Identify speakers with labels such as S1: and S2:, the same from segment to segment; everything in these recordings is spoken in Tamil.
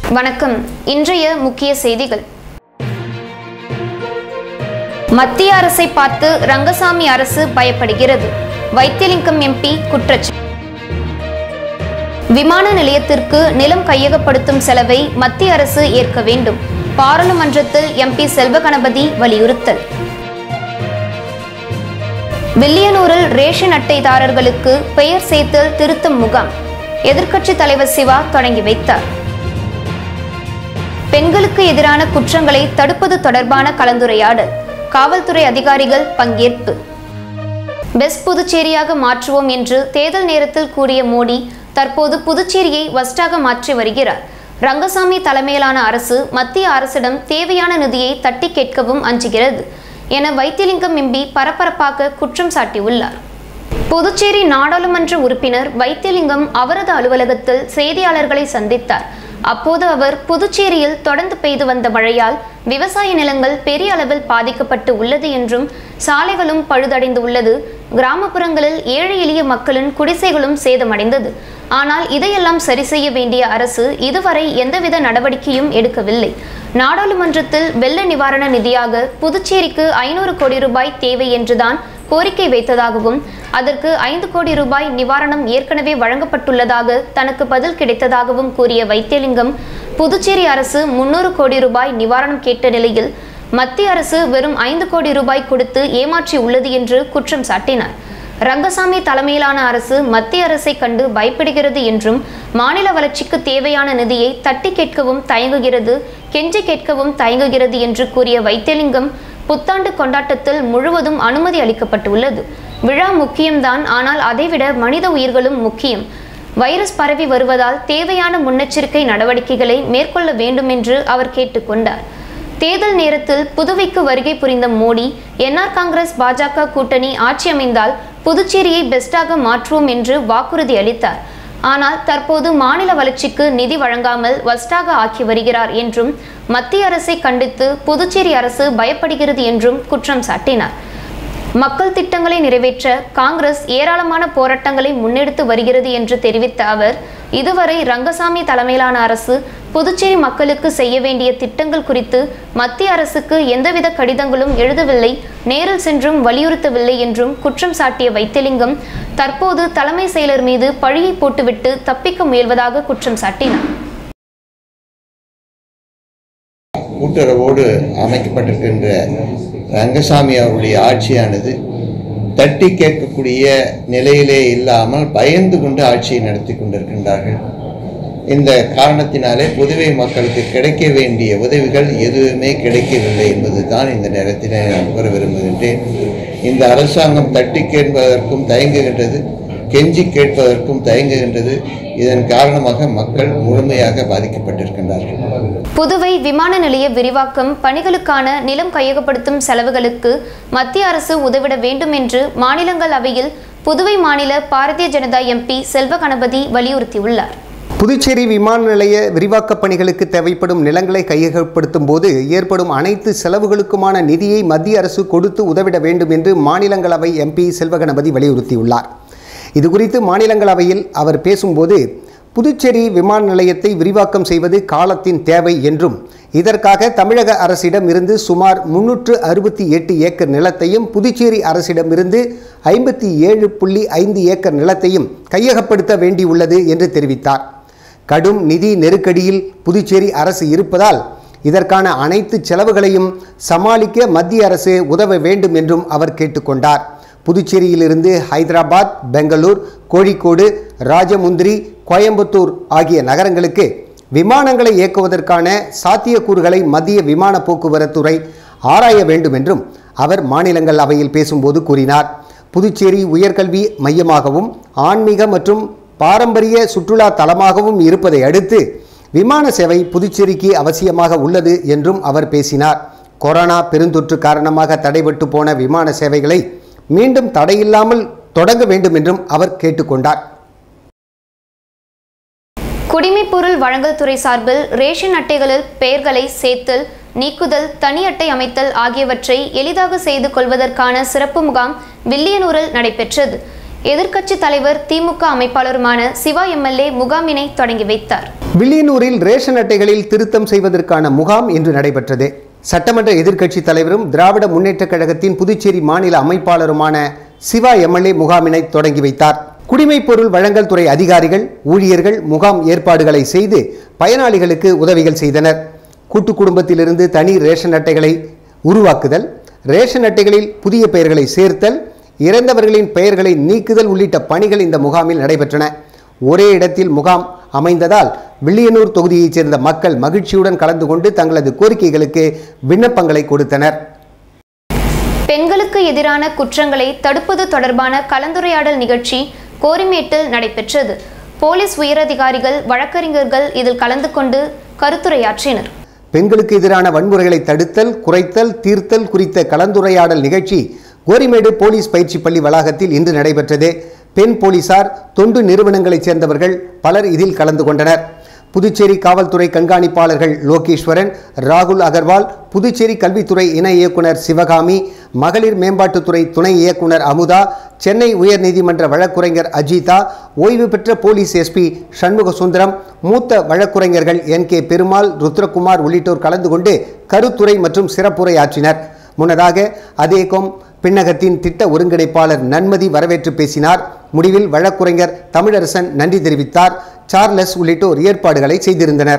S1: வணக்கம் இன்றைய முக்கிய செய்திகள் மத்திய அரசை பார்த்து ரங்கசாமி அரசு பயப்படுகிறது வைத்தியலிங்கம் எம்பி குற்றச்சாட்டு விமான நிலையத்திற்கு நிலம் கையகப்படுத்தும் செலவை மத்திய அரசு ஏற்க வேண்டும் பாராளுமன்றத்தில் எம்பி செல்வகணபதி வலியுறுத்தல் வில்லியனூரில் ரேஷன் அட்டைதாரர்களுக்கு பெயர் சேர்த்தல் திருத்தம் முகாம் எதிர்க்கட்சித் தலைவர் சிவா தொடங்கி வைத்தார் பெண்களுக்கு எதிரான குற்றங்களை தடுப்பது தொடர்பான கலந்துரையாடல் காவல்துறை அதிகாரிகள் பங்கேற்பு பெஸ்ட் புதுச்சேரியாக மாற்றுவோம் என்று தேர்தல் நேரத்தில் கூறிய மோடி தற்போது புதுச்சேரியை வஸ்டாக மாற்றி வருகிறார் ரங்கசாமி தலைமையிலான அரசு மத்திய அரசிடம் தேவையான நிதியை தட்டி கேட்கவும் அஞ்சுகிறது என வைத்தியலிங்கம் எம்பி பரபரப்பாக குற்றம் சாட்டியுள்ளார் புதுச்சேரி நாடாளுமன்ற உறுப்பினர் வைத்தியலிங்கம் அவரது அலுவலகத்தில் செய்தியாளர்களை சந்தித்தார் அப்போது அவர் புதுச்சேரியில் தொடர்ந்து பெய்து வந்த மழையால் விவசாய நிலங்கள் பெரிய அளவில் பாதிக்கப்பட்டு உள்ளது என்றும் சாலைகளும் பழுதடைந்து உள்ளது கிராமப்புறங்களில் ஏழை எளிய மக்களின் குடிசைகளும் சேதமடைந்தது ஆனால் இதையெல்லாம் சரி செய்ய வேண்டிய அரசு இதுவரை எந்தவித நடவடிக்கையும் எடுக்கவில்லை நாடாளுமன்றத்தில் வெள்ள நிவாரண நிதியாக புதுச்சேரிக்கு ஐநூறு கோடி ரூபாய் தேவை என்றுதான் கோரிக்கை வைத்ததாகவும் அதற்கு ஐந்து கோடி ரூபாய் நிவாரணம் ஏற்கனவே வழங்கப்பட்டுள்ளதாக தனக்கு பதில் கிடைத்ததாகவும் கூறிய வைத்தியலிங்கம் புதுச்சேரி அரசு முன்னூறு கோடி ரூபாய் நிவாரணம் கேட்ட நிலையில் மத்திய அரசு வெறும் ஐந்து கோடி ரூபாய் கொடுத்து ஏமாற்றி உள்ளது என்று குற்றம் சாட்டினார் ரங்கசாமி தலைமையிலான அரசு மத்திய அரசை கண்டு பயப்படுகிறது என்றும் மாநில வளர்ச்சிக்கு தேவையான நிதியை தட்டி கேட்கவும் தயங்குகிறது கெஞ்சி கேட்கவும் தயங்குகிறது என்று கூறிய வைத்தியலிங்கம் புத்தாண்டு கொண்டாட்டத்தில் முழுவதும் அனுமதி அளிக்கப்பட்டுள்ளது விழா முக்கியம்தான் ஆனால் அதைவிட மனித உயிர்களும் முக்கியம் வைரஸ் பரவி வருவதால் தேவையான முன்னெச்சரிக்கை நடவடிக்கைகளை மேற்கொள்ள வேண்டும் என்று அவர் கேட்டுக்கொண்டார் தேர்தல் நேரத்தில் புதுவைக்கு வருகை புரிந்த மோடி என்ஆர் காங்கிரஸ் பாஜக கூட்டணி ஆட்சி அமைந்தால் புதுச்சேரியை பெஸ்டாக மாற்றுவோம் என்று வாக்குறுதி அளித்தார் ஆனால் தற்போது மாநில வளர்ச்சிக்கு நிதி வழங்காமல் வஸ்டாக ஆக்கி வருகிறார் என்றும் மத்திய அரசை கண்டித்து புதுச்சேரி அரசு பயப்படுகிறது என்றும் குற்றம் சாட்டினார் மக்கள் திட்டங்களை நிறைவேற்ற காங்கிரஸ் ஏராளமான போராட்டங்களை முன்னெடுத்து வருகிறது என்று தெரிவித்த அவர் இதுவரை ரங்கசாமி தலைமையிலான அரசு புதுச்சேரி மக்களுக்கு செய்ய வேண்டிய திட்டங்கள் குறித்து மத்திய அரசுக்கு எந்தவித கடிதங்களும் எழுதவில்லை நேரில் சென்றும் வலியுறுத்தவில்லை என்றும் குற்றம் சாட்டிய வைத்தியலிங்கம் தற்போது தலைமை செயலர் மீது பழியை போட்டுவிட்டு தப்பிக்க முயல்வதாக குற்றம் சாட்டினார்
S2: கூட்டுறவோடு அமைக்கப்பட்டிருக்கின்ற ரங்கசாமி அவருடைய ஆட்சியானது தட்டி கேட்கக்கூடிய நிலையிலே இல்லாமல் பயந்து கொண்டு ஆட்சியை நடத்தி கொண்டிருக்கின்றார்கள் இந்த காரணத்தினாலே புதுவை மக்களுக்கு கிடைக்க வேண்டிய உதவிகள் எதுவுமே கிடைக்கவில்லை என்பது தான் இந்த நேரத்தில் நான் கூற விரும்புகின்றேன் இந்த அரசாங்கம் தட்டி கேட்பதற்கும் தயங்குகின்றது கெஞ்சி கேட்பதற்கும் தயங்குகின்றது இதன் காரணமாக மக்கள் முழுமையாக பாதிக்கப்பட்டிருக்கின்றார்கள்
S1: புதுவை விமான நிலைய விரிவாக்கம் பணிகளுக்கான நிலம் கையகப்படுத்தும் செலவுகளுக்கு மத்திய அரசு உதவிட வேண்டும் என்று மாநிலங்களவையில் புதுவை மாநில பாரதிய ஜனதா எம்பி செல்வ கணபதி வலியுறுத்தியுள்ளார்
S3: புதுச்சேரி விமான நிலைய விரிவாக்கப் பணிகளுக்கு தேவைப்படும் நிலங்களை கையகப்படுத்தும் போது ஏற்படும் அனைத்து செலவுகளுக்குமான நிதியை மத்திய அரசு கொடுத்து உதவிட வேண்டும் என்று மாநிலங்களவை எம்பி செல்வகணபதி வலியுறுத்தியுள்ளார் இதுகுறித்து மாநிலங்களவையில் அவர் பேசும்போது புதுச்சேரி விமான நிலையத்தை விரிவாக்கம் செய்வது காலத்தின் தேவை என்றும் இதற்காக தமிழக அரசிடம் இருந்து சுமார் முன்னூற்று அறுபத்தி எட்டு ஏக்கர் நிலத்தையும் புதுச்சேரி அரசிடமிருந்து ஐம்பத்தி ஏழு புள்ளி ஐந்து ஏக்கர் நிலத்தையும் கையகப்படுத்த வேண்டியுள்ளது என்று தெரிவித்தார் கடும் நிதி நெருக்கடியில் புதுச்சேரி அரசு இருப்பதால் இதற்கான அனைத்து செலவுகளையும் சமாளிக்க மத்திய அரசு உதவ வேண்டும் என்றும் அவர் கேட்டுக்கொண்டார் புதுச்சேரியிலிருந்து ஹைதராபாத் பெங்களூர் கோழிக்கோடு ராஜமுந்திரி கோயம்புத்தூர் ஆகிய நகரங்களுக்கு விமானங்களை இயக்குவதற்கான சாத்தியக்கூறுகளை மத்திய விமான போக்குவரத்துறை ஆராய வேண்டும் என்றும் அவர் மாநிலங்களவையில் பேசும்போது கூறினார் புதுச்சேரி உயர்கல்வி மையமாகவும் ஆன்மீக மற்றும் பாரம்பரிய சுற்றுலா தலமாகவும் இருப்பதை அடுத்து விமான சேவை புதுச்சேரிக்கு அவசியமாக உள்ளது என்றும் அவர் பேசினார் கொரோனா பெருந்தொற்று காரணமாக தடைபட்டு போன விமான சேவைகளை மீண்டும் தடையில்லாமல் தொடங்க வேண்டும் என்றும் அவர் கேட்டுக்கொண்டார்
S1: குடிமைப்பொருள் வழங்கல் துறை சார்பில் ரேஷன் அட்டைகளில் பெயர்களை சேர்த்தல் நீக்குதல் தனி அட்டை அமைத்தல் ஆகியவற்றை எளிதாக செய்து கொள்வதற்கான சிறப்பு முகாம் வில்லியனூரில் நடைபெற்றது எதிர்க்கட்சி தலைவர் திமுக அமைப்பாளருமான சிவா எம்எல்ஏ முகாமினை தொடங்கி வைத்தார்
S3: வில்லியனூரில் ரேஷன் அட்டைகளில் திருத்தம் செய்வதற்கான முகாம் இன்று நடைபெற்றது சட்டமன்ற எதிர்க்கட்சித் தலைவரும் திராவிட முன்னேற்றக் கழகத்தின் புதுச்சேரி மாநில அமைப்பாளருமான சிவா எம்எல்ஏ முகாமினை தொடங்கி வைத்தார் குடிமைப் பொருள் வழங்கல் துறை அதிகாரிகள் ஊழியர்கள் முகாம் ஏற்பாடுகளை செய்து பயனாளிகளுக்கு உதவிகள் செய்தனர் கூட்டு குடும்பத்திலிருந்து தனி ரேஷன் அட்டைகளை உருவாக்குதல் ரேஷன் அட்டைகளில் புதிய பெயர்களை சேர்த்தல் இறந்தவர்களின் பெயர்களை நீக்குதல் உள்ளிட்ட பணிகள் இந்த முகாமில் நடைபெற்றன ஒரே இடத்தில் முகாம் அமைந்ததால் வில்லியனூர் தொகுதியைச் சேர்ந்த மக்கள் மகிழ்ச்சியுடன் கலந்து கொண்டு தங்களது கோரிக்கைகளுக்கு விண்ணப்பங்களை கொடுத்தனர்
S1: பெண்களுக்கு எதிரான குற்றங்களை தடுப்பது தொடர்பான கலந்துரையாடல் நிகழ்ச்சி கோரிமேட்டில் நடைபெற்றது போலீஸ் உயரதிகாரிகள் வழக்கறிஞர்கள் இதில் கலந்து கொண்டு கருத்துரையாற்றினர்
S3: பெண்களுக்கு எதிரான வன்முறைகளை தடுத்தல் குறைத்தல் தீர்த்தல் குறித்த கலந்துரையாடல் நிகழ்ச்சி கோரிமேடு போலீஸ் பயிற்சி பள்ளி வளாகத்தில் இன்று நடைபெற்றது பெண் போலீசார் தொண்டு நிறுவனங்களைச் சேர்ந்தவர்கள் பலர் இதில் கலந்து கொண்டனர் புதுச்சேரி காவல்துறை கண்காணிப்பாளர்கள் லோகேஸ்வரன் ராகுல் அகர்வால் புதுச்சேரி கல்வித்துறை இணை இயக்குனர் சிவகாமி மகளிர் மேம்பாட்டுத்துறை துணை இயக்குனர் அமுதா சென்னை உயர்நீதிமன்ற வழக்குரைஞர் அஜிதா ஓய்வு பெற்ற போலீஸ் எஸ்பி சண்முக சுந்தரம் மூத்த வழக்குரைஞர்கள் என் கே பெருமாள் ருத்ரகுமார் உள்ளிட்டோர் கலந்து கொண்டு கருத்துரை மற்றும் சிறப்புரை ஆற்றினர் முன்னதாக அதேகோம் பின்னகத்தின் திட்ட ஒருங்கிணைப்பாளர் நன்மதி வரவேற்று பேசினார் முடிவில் வழக்குரைஞர் தமிழரசன் நன்றி தெரிவித்தார் சார்லஸ் உள்ளிட்டோர் ஏற்பாடுகளை செய்திருந்தனர்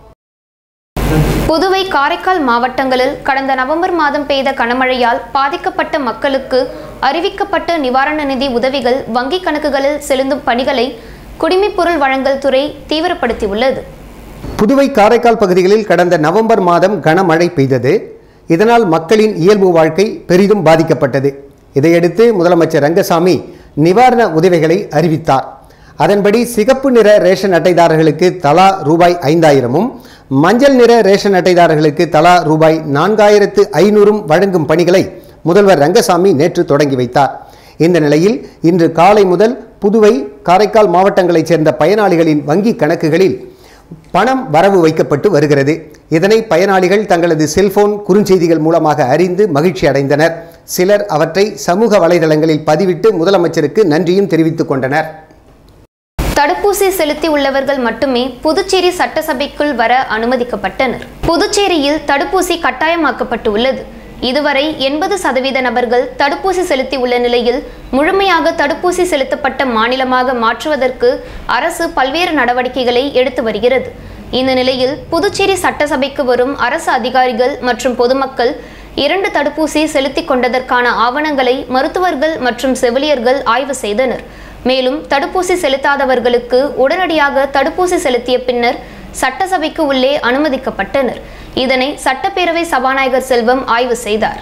S1: புதுவை காரைக்கால் மாவட்டங்களில் கடந்த நவம்பர் மாதம் பெய்த கனமழையால் பாதிக்கப்பட்ட மக்களுக்கு அறிவிக்கப்பட்ட நிவாரண நிதி உதவிகள் வங்கிக் கணக்குகளில் செலுத்தும் பணிகளை குடிமைப்பொருள் வழங்கல் துறை தீவிரப்படுத்தியுள்ளது
S3: புதுவை காரைக்கால் பகுதிகளில் கடந்த நவம்பர் மாதம் கனமழை பெய்தது இதனால் மக்களின் இயல்பு வாழ்க்கை பெரிதும் பாதிக்கப்பட்டது இதையடுத்து முதலமைச்சர் ரங்கசாமி நிவாரண உதவிகளை அறிவித்தார் அதன்படி சிகப்பு நிற ரேஷன் அட்டைதாரர்களுக்கு தலா ரூபாய் ஐந்தாயிரமும் மஞ்சள் நிற ரேஷன் அட்டைதாரர்களுக்கு தலா ரூபாய் நான்காயிரத்து ஐநூறும் வழங்கும் பணிகளை முதல்வர் ரங்கசாமி நேற்று தொடங்கி வைத்தார் இந்த நிலையில் இன்று காலை முதல் புதுவை காரைக்கால் மாவட்டங்களைச் சேர்ந்த பயனாளிகளின் வங்கி கணக்குகளில் பணம் வரவு வைக்கப்பட்டு வருகிறது இதனை பயனாளிகள் தங்களது செல்போன் குறுஞ்செய்திகள் மூலமாக அறிந்து மகிழ்ச்சி அடைந்தனர் சிலர் அவற்றை சமூக வலைதளங்களில் பதிவிட்டு முதலமைச்சருக்கு நன்றியும் தெரிவித்துக் கொண்டனர்
S1: தடுப்பூசி செலுத்தி உள்ளவர்கள் மட்டுமே புதுச்சேரி சட்டசபைக்குள் வர அனுமதிக்கப்பட்டனர் புதுச்சேரியில் தடுப்பூசி கட்டாயமாக்கப்பட்டு உள்ளது இதுவரை எண்பது சதவீத நபர்கள் தடுப்பூசி செலுத்தி உள்ள நிலையில் முழுமையாக தடுப்பூசி செலுத்தப்பட்ட மாநிலமாக மாற்றுவதற்கு அரசு பல்வேறு நடவடிக்கைகளை எடுத்து வருகிறது இந்த நிலையில் புதுச்சேரி சட்டசபைக்கு வரும் அரசு அதிகாரிகள் மற்றும் பொதுமக்கள் இரண்டு தடுப்பூசி செலுத்திக் கொண்டதற்கான ஆவணங்களை மருத்துவர்கள் மற்றும் செவிலியர்கள் ஆய்வு செய்தனர் மேலும் தடுப்பூசி செலுத்தாதவர்களுக்கு உடனடியாக தடுப்பூசி செலுத்திய பின்னர் சட்டசபைக்கு உள்ளே அனுமதிக்கப்பட்டனர் இதனை சட்டப்பேரவை சபாநாயகர் செல்வம் ஆய்வு செய்தார்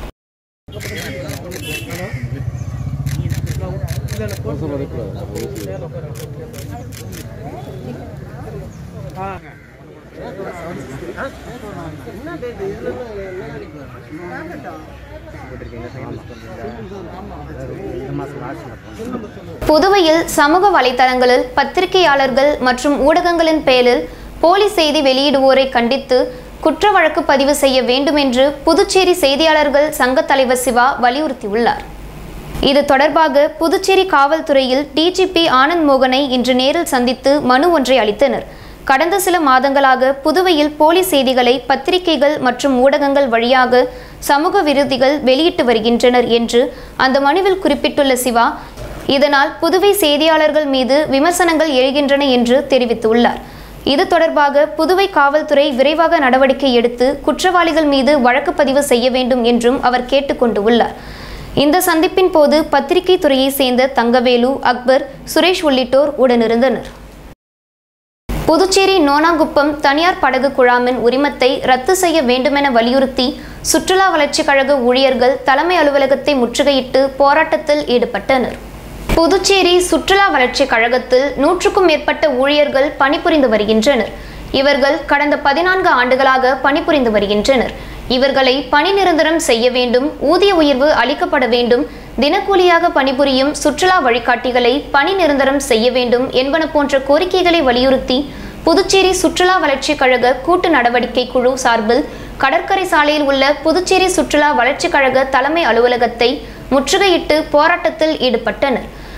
S1: புதுவையில் சமூக வலைதளங்களில் பத்திரிகையாளர்கள் மற்றும் ஊடகங்களின் பெயரில் போலி செய்தி வெளியிடுவோரை கண்டித்து குற்ற வழக்கு பதிவு செய்ய வேண்டும் என்று புதுச்சேரி செய்தியாளர்கள் சங்க தலைவர் சிவா வலியுறுத்தியுள்ளார் இது தொடர்பாக புதுச்சேரி காவல்துறையில் டிஜிபி ஆனந்த் மோகனை இன்று நேரில் சந்தித்து மனு ஒன்றை அளித்தனர் கடந்த சில மாதங்களாக புதுவையில் போலி செய்திகளை பத்திரிகைகள் மற்றும் ஊடகங்கள் வழியாக சமூக விரோதிகள் வெளியிட்டு வருகின்றனர் என்று அந்த மனுவில் குறிப்பிட்டுள்ள சிவா இதனால் புதுவை செய்தியாளர்கள் மீது விமர்சனங்கள் எழுகின்றன என்று தெரிவித்துள்ளார் இது தொடர்பாக புதுவை காவல்துறை விரைவாக நடவடிக்கை எடுத்து குற்றவாளிகள் மீது வழக்கு பதிவு செய்ய வேண்டும் என்றும் அவர் கேட்டுக்கொண்டுள்ளார் இந்த சந்திப்பின் போது பத்திரிகை துறையை சேர்ந்த தங்கவேலு அக்பர் சுரேஷ் உள்ளிட்டோர் உடனிருந்தனர் புதுச்சேரி நோனாங்குப்பம் தனியார் படகு குழாமின் உரிமத்தை ரத்து செய்ய வேண்டுமென வலியுறுத்தி சுற்றுலா வளர்ச்சிக் கழக ஊழியர்கள் தலைமை அலுவலகத்தை முற்றுகையிட்டு போராட்டத்தில் ஈடுபட்டனர் புதுச்சேரி சுற்றுலா வளர்ச்சிக் கழகத்தில் நூற்றுக்கும் மேற்பட்ட ஊழியர்கள் பணிபுரிந்து வருகின்றனர் இவர்கள் கடந்த பதினான்கு ஆண்டுகளாக பணிபுரிந்து வருகின்றனர் இவர்களை பணி நிரந்தரம் செய்ய வேண்டும் ஊதிய உயர்வு அளிக்கப்பட வேண்டும் தினக்கூலியாக பணிபுரியும் சுற்றுலா வழிகாட்டிகளை பணி நிரந்தரம் செய்ய வேண்டும் என்பன போன்ற கோரிக்கைகளை வலியுறுத்தி புதுச்சேரி சுற்றுலா வளர்ச்சிக் கழக கூட்டு நடவடிக்கை குழு சார்பில் கடற்கரை சாலையில் உள்ள புதுச்சேரி சுற்றுலா வளர்ச்சிக் கழக தலைமை அலுவலகத்தை முற்றுகையிட்டு போராட்டத்தில் ஈடுபட்டனர்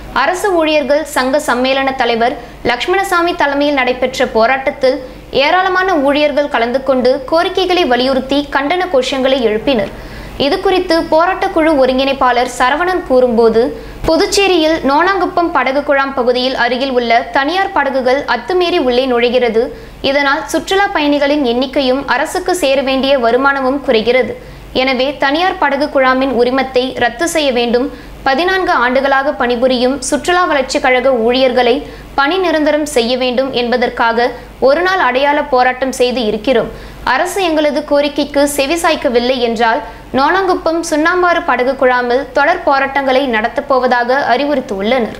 S1: அரசு ஊழியர்கள் சங்க சம்மேளன தலைவர் லக்ஷ்மணசாமி தலைமையில் நடைபெற்ற போராட்டத்தில் ஏராளமான ஊழியர்கள் கலந்து கொண்டு கோரிக்கைகளை வலியுறுத்தி கண்டன கோஷங்களை எழுப்பினர் இது குறித்து போராட்டக் குழு ஒருங்கிணைப்பாளர் சரவணன் கூறும்போது புதுச்சேரியில் நோனாங்குப்பம் படகு குழாம் பகுதியில் அருகில் உள்ள தனியார் படகுகள் அத்துமீறி உள்ளே நுழைகிறது இதனால் சுற்றுலா பயணிகளின் எண்ணிக்கையும் அரசுக்கு சேர வேண்டிய வருமானமும் குறைகிறது எனவே தனியார் படகு குழாமின் உரிமத்தை ரத்து செய்ய வேண்டும் பதினான்கு ஆண்டுகளாக பணிபுரியும் சுற்றுலா வளர்ச்சிக் கழக ஊழியர்களை பணி நிரந்தரம் செய்ய வேண்டும் என்பதற்காக ஒரு நாள் அடையாள போராட்டம் செய்து இருக்கிறோம் அரசு எங்களது கோரிக்கைக்கு செவிசாய்க்கவில்லை என்றால் நோனாங்குப்பம் சுண்ணாம்பாறு படகு குழாமில் தொடர் போராட்டங்களை நடத்தப் போவதாக அறிவுறுத்தியுள்ளனர்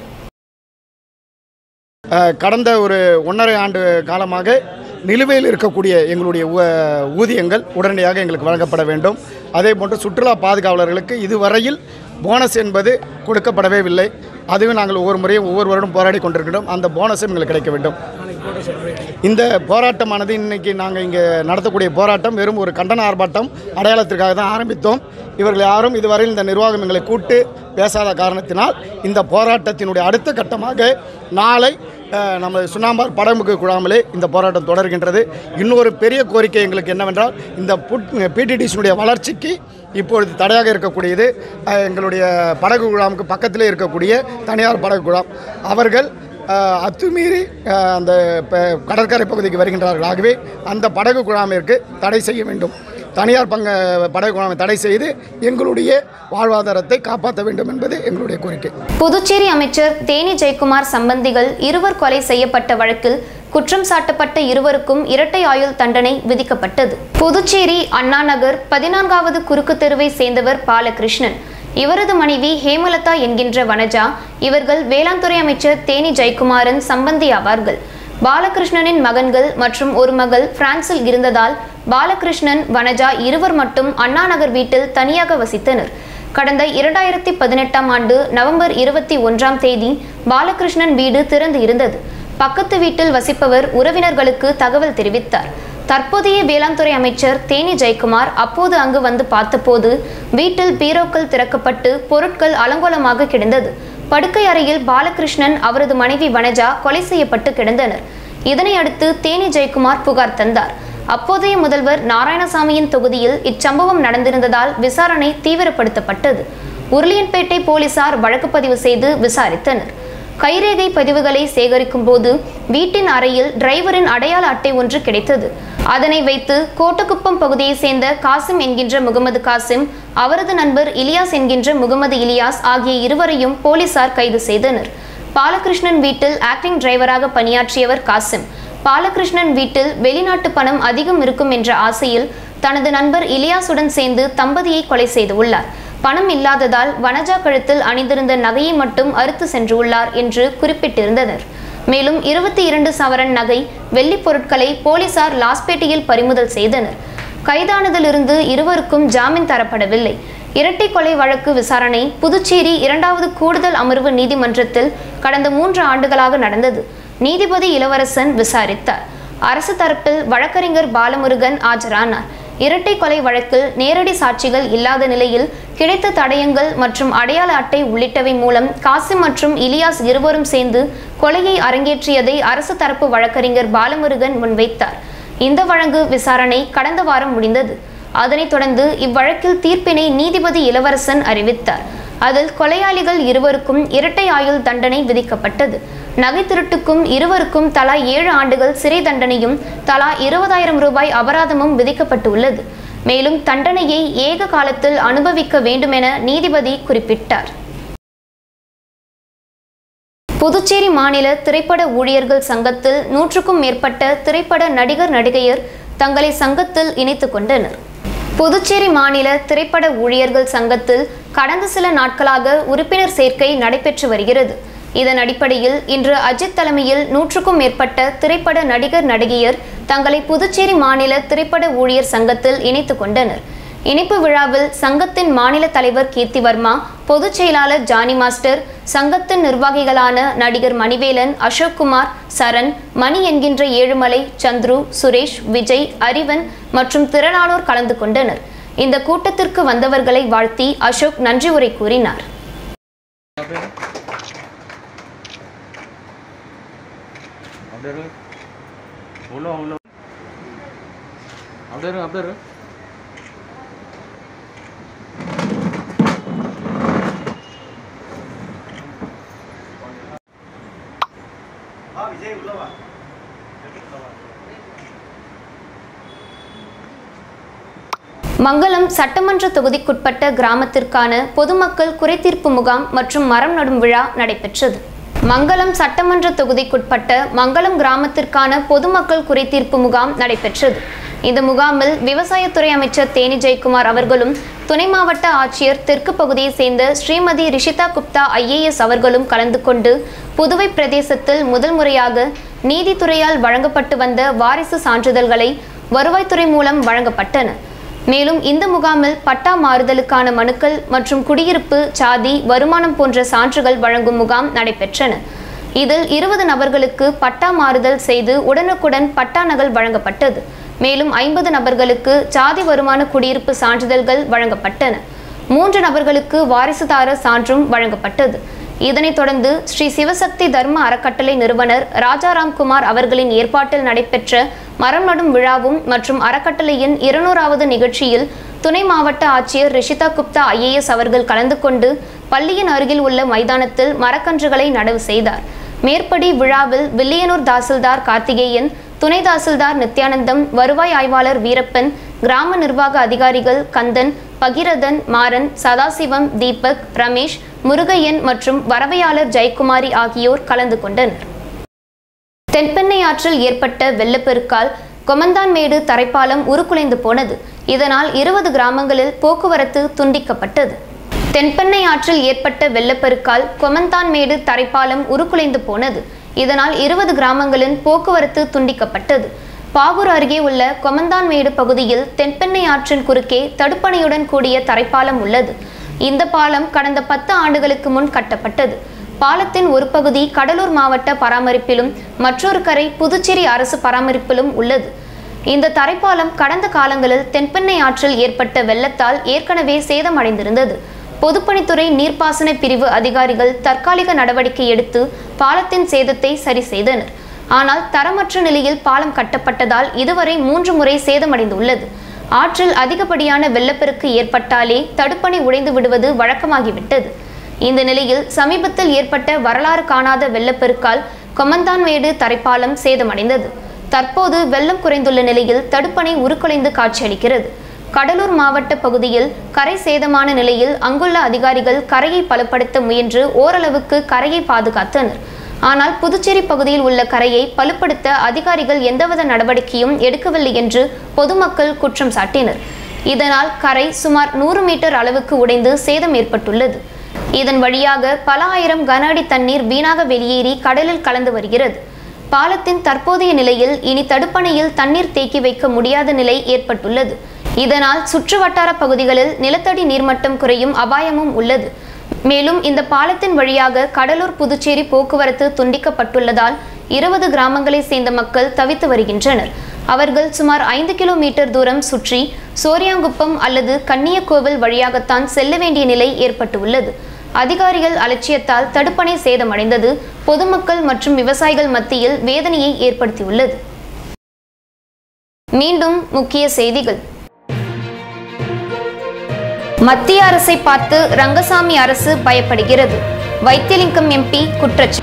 S4: அஹ், கடந்த ஒரு ஒன்றரை ஆண்டு காலமாக நிலுவையில் இருக்கக்கூடிய எங்களுடைய ஊ- ஊதியங்கள் உடனடியாக எங்களுக்கு வழங்கப்பட வேண்டும் அதே போன்று சுற்றுலா பாதுகாவலர்களுக்கு இதுவரையில் போனஸ் என்பது கொடுக்கப்படவே இல்லை அதுவும் நாங்கள் ஒவ்வொரு முறையும் ஒவ்வொரு வருடம் போராடி கொண்டிருக்கிறோம் அந்த போனஸும் எங்களுக்கு கிடைக்க வேண்டும் இந்த போராட்டமானது இன்னைக்கு நாங்கள் இங்கே நடத்தக்கூடிய போராட்டம் வெறும் ஒரு கண்டன ஆர்ப்பாட்டம் அடையாளத்திற்காக தான் ஆரம்பித்தோம் இவர்கள் யாரும் இதுவரையில் இந்த நிர்வாகம் எங்களை கூட்டு பேசாத காரணத்தினால் இந்த போராட்டத்தினுடைய அடுத்த கட்டமாக நாளை அஹ், நம்ம சுண்ணாம்பார் படமுக்கு குழாமலே இந்த போராட்டம் தொடர்கின்றது இன்னொரு பெரிய கோரிக்கை எங்களுக்கு என்னவென்றால் இந்த பிடிடிசியினுடைய வளர்ச்சிக்கு இப்பொழுது தடையாக இருக்கக்கூடியது அஹ், எங்களுடைய படகு குழாமுக்கு பக்கத்திலே இருக்கக்கூடிய தனியார் படகு குழாம் அவர்கள் அஹ், அத்துமீறி அஹ், அந்த ப- கடற்கரை பகுதிக்கு வருகின்றார்கள் ஆகவே அந்த படகு குழாமிற்கு தடை செய்ய வேண்டும் தனியார் பங்க படகு குழாமை தடை செய்து எங்களுடைய வாழ்வாதாரத்தை காப்பாற்ற வேண்டும் என்பது எங்களுடைய கோரிக்கை
S1: புதுச்சேரி அமைச்சர் தேனி ஜெயக்குமார் சம்பந்திகள் இருவர் கொலை செய்யப்பட்ட வழக்கில் குற்றம் சாட்டப்பட்ட இருவருக்கும் இரட்டை ஆயுள் தண்டனை விதிக்கப்பட்டது புதுச்சேரி அண்ணா நகர் பதினான்காவது குறுக்கு தெருவை சேர்ந்தவர் பாலகிருஷ்ணன் இவரது மனைவி ஹேமலதா என்கின்ற வனஜா இவர்கள் வேளாண் துறை அமைச்சர் தேனி ஜெயக்குமாரன் சம்பந்தி ஆவார்கள் பாலகிருஷ்ணனின் மகன்கள் மற்றும் ஒரு மகள் பிரான்சில் இருந்ததால் பாலகிருஷ்ணன் வனஜா இருவர் மட்டும் அண்ணா நகர் வீட்டில் தனியாக வசித்தனர் கடந்த இரண்டாயிரத்தி பதினெட்டாம் ஆண்டு நவம்பர் இருபத்தி ஒன்றாம் தேதி பாலகிருஷ்ணன் வீடு திறந்து இருந்தது பக்கத்து வீட்டில் வசிப்பவர் உறவினர்களுக்கு தகவல் தெரிவித்தார் தற்போதைய வேளாண் துறை அமைச்சர் தேனி ஜெயக்குமார் அப்போது அங்கு வந்து பார்த்தபோது வீட்டில் பீரோக்கள் திறக்கப்பட்டு பொருட்கள் அலங்கோலமாக கிடந்தது படுக்கை அறையில் பாலகிருஷ்ணன் அவரது மனைவி வனஜா கொலை செய்யப்பட்டு கிடந்தனர் இதனை அடுத்து தேனி ஜெயக்குமார் புகார் தந்தார் அப்போதைய முதல்வர் நாராயணசாமியின் தொகுதியில் இச்சம்பவம் நடந்திருந்ததால் விசாரணை தீவிரப்படுத்தப்பட்டது உருளியன்பேட்டை போலீசார் வழக்கு பதிவு செய்து விசாரித்தனர் கைரேகை பதிவுகளை சேகரிக்கும் போது வீட்டின் அறையில் டிரைவரின் அடையாள அட்டை ஒன்று கிடைத்தது அதனை வைத்து கோட்டக்குப்பம் பகுதியைச் சேர்ந்த காசிம் என்கின்ற முகமது காசிம் அவரது நண்பர் இலியாஸ் என்கின்ற முகமது இலியாஸ் ஆகிய இருவரையும் போலீசார் கைது செய்தனர் பாலகிருஷ்ணன் வீட்டில் ஆக்டிங் டிரைவராக பணியாற்றியவர் காசிம் பாலகிருஷ்ணன் வீட்டில் வெளிநாட்டு பணம் அதிகம் இருக்கும் என்ற ஆசையில் தனது நண்பர் இலியாசுடன் சேர்ந்து தம்பதியை கொலை செய்துள்ளார் பணம் இல்லாததால் வனஜா கழுத்தில் அணிந்திருந்த நகையை மட்டும் அறுத்து சென்றுள்ளார் என்று குறிப்பிட்டிருந்தனர் மேலும் இருபத்தி இரண்டு சவரன் நகை வெள்ளிப் பொருட்களை போலீசார் லாஸ்பேட்டையில் பறிமுதல் செய்தனர் கைதானதிலிருந்து இருவருக்கும் ஜாமீன் தரப்படவில்லை இரட்டை கொலை வழக்கு விசாரணை புதுச்சேரி இரண்டாவது கூடுதல் அமர்வு நீதிமன்றத்தில் கடந்த மூன்று ஆண்டுகளாக நடந்தது நீதிபதி இளவரசன் விசாரித்தார் அரசு தரப்பில் வழக்கறிஞர் பாலமுருகன் ஆஜரானார் இரட்டை கொலை வழக்கில் நேரடி சாட்சிகள் இல்லாத நிலையில் கிடைத்த தடயங்கள் மற்றும் அடையாள அட்டை உள்ளிட்டவை மூலம் காசிம் மற்றும் இலியாஸ் இருவரும் சேர்ந்து கொலையை அரங்கேற்றியதை அரசு தரப்பு வழக்கறிஞர் பாலமுருகன் முன்வைத்தார் இந்த வழக்கு விசாரணை கடந்த வாரம் முடிந்தது அதனைத் தொடர்ந்து இவ்வழக்கில் தீர்ப்பினை நீதிபதி இளவரசன் அறிவித்தார் அதில் கொலையாளிகள் இருவருக்கும் இரட்டை ஆயுள் தண்டனை விதிக்கப்பட்டது நகை திருட்டுக்கும் இருவருக்கும் தலா ஏழு ஆண்டுகள் சிறை தண்டனையும் தலா இருபதாயிரம் ரூபாய் அபராதமும் விதிக்கப்பட்டுள்ளது மேலும் தண்டனையை ஏக காலத்தில் அனுபவிக்க வேண்டுமென நீதிபதி குறிப்பிட்டார் புதுச்சேரி மாநில திரைப்பட ஊழியர்கள் சங்கத்தில் நூற்றுக்கும் மேற்பட்ட திரைப்பட நடிகர் நடிகையர் தங்களை சங்கத்தில் இணைத்துக் கொண்டனர் புதுச்சேரி மாநில திரைப்பட ஊழியர்கள் சங்கத்தில் கடந்த சில நாட்களாக உறுப்பினர் சேர்க்கை நடைபெற்று வருகிறது இதன் அடிப்படையில் இன்று அஜித் தலைமையில் நூற்றுக்கும் மேற்பட்ட திரைப்பட நடிகர் நடிகையர் தங்களை புதுச்சேரி மாநில திரைப்பட ஊழியர் சங்கத்தில் இணைத்துக் கொண்டனர் இணைப்பு விழாவில் சங்கத்தின் மாநில தலைவர் கீர்த்திவர்மா பொதுச் செயலாளர் ஜானி மாஸ்டர் சங்கத்தின் நிர்வாகிகளான நடிகர் மணிவேலன் அசோக்குமார் சரண் மணி என்கின்ற ஏழுமலை சந்துரு சுரேஷ் விஜய் அறிவன் மற்றும் திரளானோர் கலந்து கொண்டனர் இந்த கூட்டத்திற்கு வந்தவர்களை வாழ்த்தி அசோக் நன்றி உரை கூறினார்
S5: அப்படியே இரு உள்ள வா, உள்ள வா. அப்படியே இரு அப்படியே இரு
S1: மங்களம் சட்டமன்ற தொகுதிக்குட்பட்ட கிராமத்திற்கான பொதுமக்கள் குறைதீர்ப்பு முகாம் மற்றும் மரம் நடும் விழா நடைபெற்றது மங்களம் சட்டமன்ற தொகுதிக்குட்பட்ட மங்களம் கிராமத்திற்கான பொதுமக்கள் குறைதீர்ப்பு முகாம் நடைபெற்றது இந்த முகாமில் விவசாயத்துறை அமைச்சர் தேனி ஜெயக்குமார் அவர்களும் துணை மாவட்ட ஆட்சியர் தெற்கு பகுதியை சேர்ந்த ஸ்ரீமதி ரிஷிதா குப்தா ஐஏஎஸ் அவர்களும் கலந்து கொண்டு புதுவை பிரதேசத்தில் முதல் முறையாக நீதித்துறையால் வழங்கப்பட்டு வந்த வாரிசு சான்றிதழ்களை வருவாய்த்துறை மூலம் வழங்கப்பட்டன மேலும் இந்த முகாமில் பட்டா மாறுதலுக்கான மனுக்கள் மற்றும் குடியிருப்பு சாதி வருமானம் போன்ற சான்றுகள் வழங்கும் முகாம் நடைபெற்றன இதில் இருபது நபர்களுக்கு பட்டா மாறுதல் செய்து உடனுக்குடன் பட்டா நகல் வழங்கப்பட்டது மேலும் ஐம்பது நபர்களுக்கு சாதி வருமான குடியிருப்பு சான்றிதழ்கள் வழங்கப்பட்டன மூன்று நபர்களுக்கு வாரிசுதாரர் சான்றும் வழங்கப்பட்டது இதனைத் தொடர்ந்து ஸ்ரீ சிவசக்தி தர்ம அறக்கட்டளை நிறுவனர் ராஜாராம் குமார் அவர்களின் ஏற்பாட்டில் நடைபெற்ற மரம் நடும் விழாவும் மற்றும் அறக்கட்டளையின் இருநூறாவது நிகழ்ச்சியில் துணை மாவட்ட ஆட்சியர் ரிஷிதா குப்தா ஐஏஎஸ் அவர்கள் கலந்து கொண்டு பள்ளியின் அருகில் உள்ள மைதானத்தில் மரக்கன்றுகளை நடவு செய்தார் மேற்படி விழாவில் வில்லியனூர் தாசில்தார் கார்த்திகேயன் துணை தாசில்தார் நித்யானந்தம் வருவாய் ஆய்வாளர் வீரப்பன் கிராம நிர்வாக அதிகாரிகள் கந்தன் பகிரதன் மாறன் சதாசிவம் தீபக் ரமேஷ் முருகையன் மற்றும் வரவையாளர் ஜெயக்குமாரி ஆகியோர் கலந்து கொண்டனர் தென்பெண்ணை ஆற்றில் ஏற்பட்ட வெள்ளப்பெருக்கால் கொமந்தான்மேடு தரைப்பாலம் உருக்குலைந்து போனது இதனால் இருபது கிராமங்களில் போக்குவரத்து துண்டிக்கப்பட்டது தென்பெண்ணை ஆற்றில் ஏற்பட்ட வெள்ளப்பெருக்கால் கொமந்தான்மேடு தரைப்பாலம் உருக்குலைந்து போனது இதனால் இருபது கிராமங்களின் போக்குவரத்து துண்டிக்கப்பட்டது பாகூர் அருகே உள்ள கொமந்தான்மேடு பகுதியில் தென்பெண்ணை ஆற்றின் குறுக்கே தடுப்பணையுடன் கூடிய தரைப்பாலம் உள்ளது இந்த பாலம் கடந்த பத்து ஆண்டுகளுக்கு முன் கட்டப்பட்டது பாலத்தின் ஒரு பகுதி கடலூர் மாவட்ட பராமரிப்பிலும் மற்றொரு கரை புதுச்சேரி அரசு பராமரிப்பிலும் உள்ளது இந்த தரைப்பாலம் கடந்த காலங்களில் தென்பெண்ணை ஆற்றில் ஏற்பட்ட வெள்ளத்தால் ஏற்கனவே சேதமடைந்திருந்தது பொதுப்பணித்துறை நீர்ப்பாசன பிரிவு அதிகாரிகள் தற்காலிக நடவடிக்கை எடுத்து பாலத்தின் சேதத்தை சரி செய்தனர் ஆனால் தரமற்ற நிலையில் பாலம் கட்டப்பட்டதால் இதுவரை மூன்று முறை சேதமடைந்துள்ளது ஆற்றில் அதிகப்படியான வெள்ளப்பெருக்கு ஏற்பட்டாலே தடுப்பணை உடைந்து விடுவது வழக்கமாகிவிட்டது இந்த நிலையில் சமீபத்தில் ஏற்பட்ட வரலாறு காணாத வெள்ளப்பெருக்கால் கொமந்தான்மேடு தரைப்பாலம் சேதமடைந்தது தற்போது வெள்ளம் குறைந்துள்ள நிலையில் தடுப்பணை உருக்குலைந்து காட்சியளிக்கிறது கடலூர் மாவட்ட பகுதியில் கரை சேதமான நிலையில் அங்குள்ள அதிகாரிகள் கரையை பலப்படுத்த முயன்று ஓரளவுக்கு கரையை பாதுகாத்தனர் ஆனால் புதுச்சேரி பகுதியில் உள்ள கரையை பலுப்படுத்த அதிகாரிகள் எந்தவித நடவடிக்கையும் எடுக்கவில்லை என்று பொதுமக்கள் குற்றம் சாட்டினர் இதனால் கரை சுமார் நூறு மீட்டர் அளவுக்கு உடைந்து சேதம் ஏற்பட்டுள்ளது இதன் வழியாக பல ஆயிரம் கன அடி தண்ணீர் வீணாக வெளியேறி கடலில் கலந்து வருகிறது பாலத்தின் தற்போதைய நிலையில் இனி தடுப்பணையில் தண்ணீர் தேக்கி வைக்க முடியாத நிலை ஏற்பட்டுள்ளது இதனால் சுற்றுவட்டார பகுதிகளில் நிலத்தடி நீர்மட்டம் குறையும் அபாயமும் உள்ளது மேலும் இந்த பாலத்தின் வழியாக கடலூர் புதுச்சேரி போக்குவரத்து துண்டிக்கப்பட்டுள்ளதால் இருபது கிராமங்களை சேர்ந்த மக்கள் தவித்து வருகின்றனர் அவர்கள் சுமார் ஐந்து கிலோமீட்டர் தூரம் சுற்றி சோரியாங்குப்பம் அல்லது கன்னியக்கோவில் வழியாகத்தான் செல்ல வேண்டிய நிலை ஏற்பட்டுள்ளது அதிகாரிகள் அலட்சியத்தால் தடுப்பணை சேதமடைந்தது பொதுமக்கள் மற்றும் விவசாயிகள் மத்தியில் வேதனையை ஏற்படுத்தியுள்ளது மீண்டும் முக்கிய செய்திகள் மத்திய அரசை பார்த்து ரங்கசாமி அரசு பயப்படுகிறது வைத்தியலிங்கம் எம்பி குற்றச்சாட்டு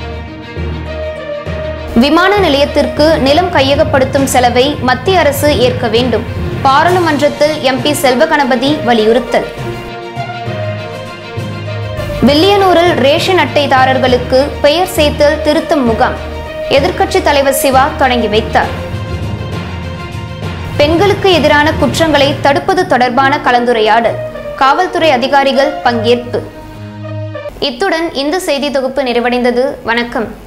S1: விமான நிலையத்திற்கு நிலம் கையகப்படுத்தும் செலவை மத்திய அரசு ஏற்க வேண்டும் பாராளுமன்றத்தில் எம்பி செல்வகணபதி வலியுறுத்தல் வில்லியனூரில் ரேஷன் அட்டைதாரர்களுக்கு பெயர் சேர்த்தல் திருத்தம் முகாம் எதிர்க்கட்சித் தலைவர் சிவா தொடங்கி வைத்தார் பெண்களுக்கு எதிரான குற்றங்களை தடுப்பது தொடர்பான கலந்துரையாடல் காவல்துறை அதிகாரிகள் பங்கேற்பு இத்துடன் இந்த செய்தி தொகுப்பு நிறைவடைந்தது வணக்கம்